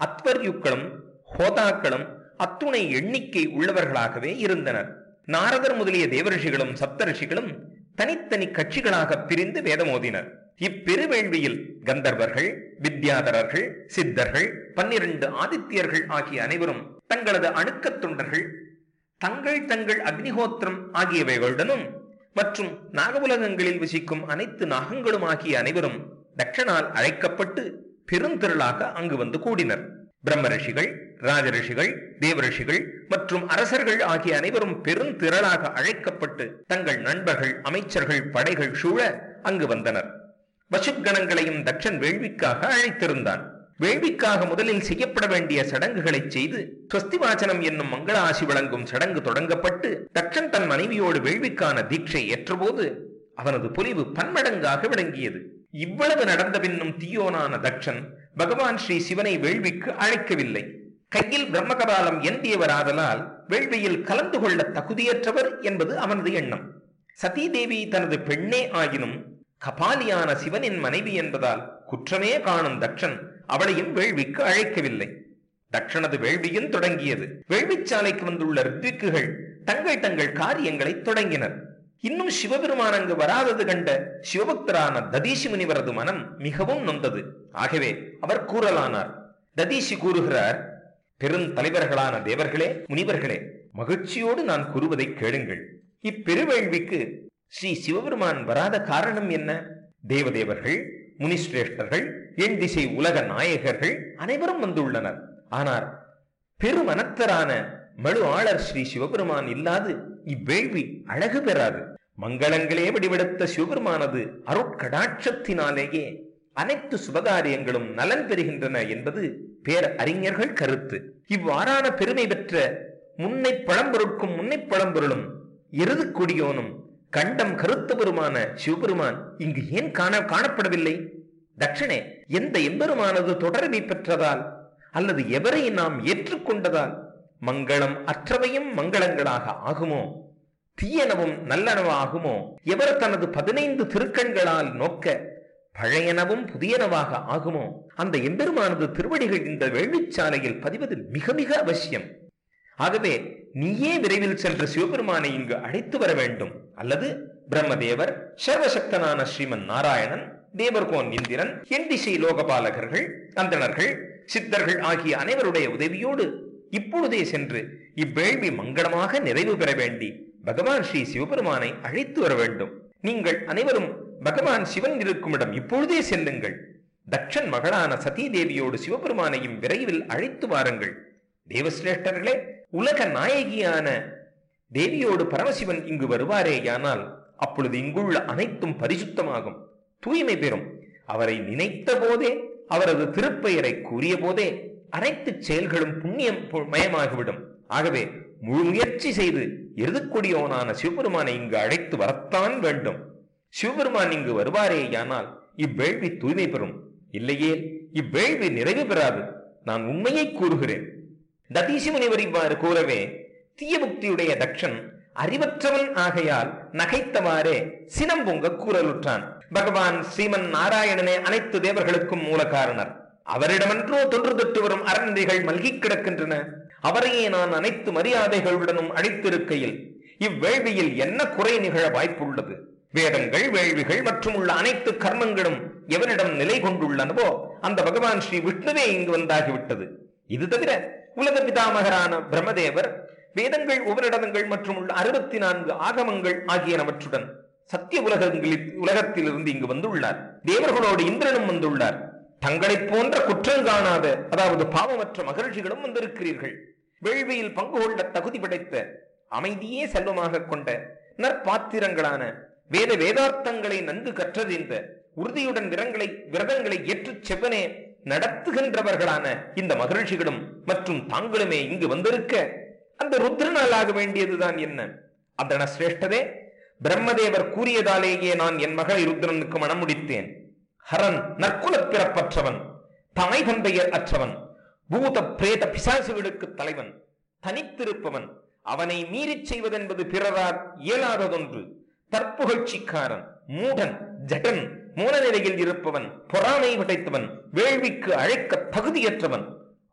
அத்வர்யுக்களும் ஹோதாக்களும் அத்துணை எண்ணிக்கை உள்ளவர்களாகவே இருந்தனர் நாரதர் முதலிய தேவரிஷிகளும் சப்தரிஷிகளும் தனித்தனி கட்சிகளாக பிரிந்து வேதமோதினர் இப்பெருவேள்வியில் கந்தர்வர்கள் வித்யாதரர்கள் சித்தர்கள் பன்னிரண்டு ஆதித்யர்கள் ஆகிய அனைவரும் தங்களது அணுக்கத் தொண்டர்கள் தங்கள் தங்கள் அக்னிஹோத்திரம் ஆகியவைகளுடனும் மற்றும் நாகவுலகங்களில் வசிக்கும் அனைத்து நாகங்களும் ஆகிய அனைவரும் தட்சனால் அழைக்கப்பட்டு பெருந்திரளாக அங்கு வந்து கூடினர் பிரம்ம ரிஷிகள் ராஜரிஷிகள் தேவரிஷிகள் மற்றும் அரசர்கள் ஆகிய அனைவரும் பெருந்திரளாக அழைக்கப்பட்டு தங்கள் நண்பர்கள் அமைச்சர்கள் படைகள் சூழ அங்கு வந்தனர் வசுக்கணங்களையும் தட்சன் வேள்விக்காக அழைத்திருந்தான் வேள்விக்காக முதலில் செய்யப்பட வேண்டிய சடங்குகளை செய்து ஸ்வஸ்தி வாசனம் என்னும் மங்கள ஆசி வழங்கும் சடங்கு தொடங்கப்பட்டு தட்சன் தன் மனைவியோடு வேள்விக்கான தீட்சை ஏற்றபோது அவனது பொலிவு பன்மடங்காக விளங்கியது இவ்வளவு நடந்த பின்னும் தீயோனான தட்சன் பகவான் ஸ்ரீ சிவனை வேள்விக்கு அழைக்கவில்லை கையில் பிரம்மகபாலம் ஏந்தியவராதலால் வேள்வியில் கலந்து கொள்ள தகுதியற்றவர் என்பது அவனது எண்ணம் சதீதேவி தனது பெண்ணே ஆயினும் கபாலியான சிவனின் மனைவி என்பதால் குற்றமே காணும் தட்சன் அவளையும் வேள்விக்கு அழைக்கவில்லை தட்சணது வேள்வியும் தொடங்கியது வேள்விச்சாலைக்கு வந்துள்ள ரித்விக்குகள் தங்கள் தங்கள் காரியங்களை தொடங்கினர் இன்னும் சிவபெருமான் அங்கு வராதது கண்ட சிவபக்தரான ததீசி முனிவரது மனம் மிகவும் நொந்தது ஆகவே அவர் கூறலானார் ததீசி கூறுகிறார் பெருந்தலைவர்களான தேவர்களே முனிவர்களே மகிழ்ச்சியோடு நான் கூறுவதை கேளுங்கள் இப்பெருவேள்விக்கு ஸ்ரீ சிவபெருமான் வராத காரணம் என்ன தேவதேவர்கள் முனிஸ்ரேஷ்டர்கள் எண் திசை உலக நாயகர்கள் அனைவரும் வந்துள்ளனர் ஆனால் பெருமனத்தரான மழு ஆளர் ஸ்ரீ சிவபெருமான் இல்லாது இவ்வேள்வி அழகு பெறாது மங்களங்களே வடிவெடுத்த சிவபெருமானது அருட்கடாட்சத்தினாலேயே அனைத்து சுபகாரியங்களும் நலன் பெறுகின்றன என்பது பேர் அறிஞர்கள் கருத்து இவ்வாறான பெருமை பெற்ற முன்னை பழம்பொருட்கும் முன்னை பழம்பொருளும் எருது கொடியோனும் கண்டம் கருத்த பெருமான சிவபெருமான் இங்கு ஏன் காண காணப்படவில்லை தட்சணே எந்த எம்பெருமானது தொடர்பை பெற்றதால் அல்லது எவரை நாம் ஏற்றுக்கொண்டதால் மங்களம் அற்றவையும் மங்களங்களாக ஆகுமோ தீயனவும் நல்லனவாகுமோ எவர் தனது பதினைந்து திருக்கண்களால் நோக்க பழையனவும் புதியனவாக ஆகுமோ அந்த எம்பெருமானது திருவடிகள் இந்த வேள்விச்சாலையில் பதிவது மிக மிக அவசியம் ஆகவே நீயே விரைவில் சென்று சிவபெருமானை இங்கு அழைத்து வர வேண்டும் அல்லது பிரம்மதேவர் சர்வசக்தனான ஸ்ரீமன் நாராயணன் தேவர்கோன் இந்திரன் என் திசை லோகபாலகர்கள் அந்தணர்கள் சித்தர்கள் ஆகிய அனைவருடைய உதவியோடு இப்பொழுதே சென்று இவ்வேள்வி மங்களமாக நிறைவு பெற வேண்டி பகவான் ஸ்ரீ சிவபெருமானை அழைத்து வர வேண்டும் நீங்கள் அனைவரும் பகவான் சிவன் இருக்கும் இடம் இப்பொழுதே செல்லுங்கள் தட்சன் மகளான சதீ தேவியோடு சிவபெருமானையும் விரைவில் அழைத்து வாருங்கள் தேவசிரேஷ்டர்களே உலக நாயகியான தேவியோடு பரமசிவன் இங்கு வருவாரேயானால் அப்பொழுது இங்குள்ள அனைத்தும் பரிசுத்தமாகும் தூய்மை பெறும் அவரை நினைத்த போதே அவரது திருப்பெயரை கூறிய போதே அனைத்து செயல்களும் புண்ணியம் பு- மயமாகிவிடும் ஆகவே முழு முயற்சி செய்து எருதுக்கொடியோனான சிவபெருமானை இங்கு அழைத்து வரத்தான் வேண்டும் சிவபெருமான் இங்கு வருவாரேயானால் இவ்வேள்வி தூய்மை பெறும் இல்லையே இவ்வேள்வி நிறைவு பெறாது நான் உண்மையை கூறுகிறேன் ததீசி முனிவர் இவ்வாறு கூறவே தீயபுக்தியுடைய தக்ஷன் அறிவற்றவன் ஆகையால் நகைத்தவாறே சினம் பொங்க கூறலுற்றான் பகவான் ஸ்ரீமன் நாராயணனே அனைத்து தேவர்களுக்கும் மூல காரணர் அவரிடமன்றோ தொன்று தொட்டு வரும் அரண்கள் மல்கிக் கிடக்கின்றன அவரையே நான் அனைத்து மரியாதைகளுடனும் அழைத்திருக்கையில் இவ்வேள்வியில் என்ன குறை நிகழ வாய்ப்புள்ளது வேதங்கள் வேள்விகள் மற்றும் உள்ள அனைத்து கர்மங்களும் எவனிடம் நிலை கொண்டுள்ளனவோ அந்த பகவான் ஸ்ரீ விஷ்ணுவே இங்கு வந்தாகிவிட்டது இது தவிர உலக பிதாமகரான பிரம்மதேவர் வேதங்கள் உபரிடங்கள் மற்றும் உள்ள அறுபத்தி நான்கு ஆகமங்கள் ஆகியனவற்றுடன் சத்திய உலகங்களில் உலகத்திலிருந்து இங்கு வந்துள்ளார் தேவர்களோடு இந்திரனும் வந்துள்ளார் தங்களைப் போன்ற குற்றம் காணாத அதாவது பாவமற்ற மகிழ்ச்சிகளும் வந்திருக்கிறீர்கள் வேள்வியில் பங்கு கொள்ள தகுதி படைத்த அமைதியே செல்வமாக கொண்ட நற்பாத்திரங்களான வேத வேதார்த்தங்களை நன்கு கற்றறிந்த உறுதியுடன் விரங்களை விரதங்களை ஏற்றுச் செவ்வனே நடத்துகின்றவர்களான இந்த மகிழ்ச்சிகளும் மற்றும் தாங்களுமே இங்கு வந்திருக்க அந்த ருத்ரனால் ஆக வேண்டியதுதான் என்ன அதன சிரேஷ்டதே பிரம்மதேவர் கூறியதாலேயே நான் என் மகளை ருத்ரனுக்கு மனம் முடித்தேன் ஹரன் நற்குலப் பிறப்பற்றவன் தமை தந்தையர் அற்றவன் பூத பிரேத பிசாசுகளுக்கு தலைவன் தனித்திருப்பவன் அவனை மீறிச் செய்வதென்பது பிறரால் இயலாததொன்று தற்புகழ்ச்சிக்காரன் மூடன் ஜடன் மூல நிலையில் இருப்பவன் பொறாமை படைத்தவன் வேள்விக்கு அழைக்க தகுதியற்றவன்